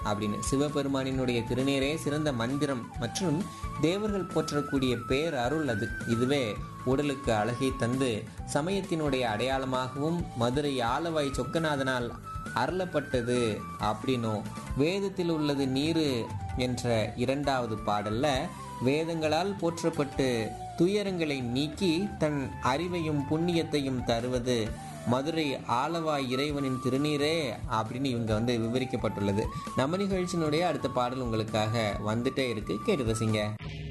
அப்படின்னு சிவபெருமானினுடைய திருநீரே சிறந்த மந்திரம் மற்றும் தேவர்கள் போற்றக்கூடிய பேர் அருள் அது இதுவே உடலுக்கு அழகை தந்து சமயத்தினுடைய அடையாளமாகவும் மதுரை ஆலவாய் சொக்கநாதனால் அருளப்பட்டது அப்படின்னும் வேதத்தில் உள்ளது நீரு என்ற இரண்டாவது பாடல்ல வேதங்களால் போற்றப்பட்டு துயரங்களை நீக்கி தன் அறிவையும் புண்ணியத்தையும் தருவது மதுரை ஆலவாய் இறைவனின் திருநீரே அப்படின்னு இவங்க வந்து விவரிக்கப்பட்டுள்ளது நம்ம நிகழ்ச்சியினுடைய அடுத்த பாடல் உங்களுக்காக வந்துட்டே இருக்கு கேட்டு ரசிங்க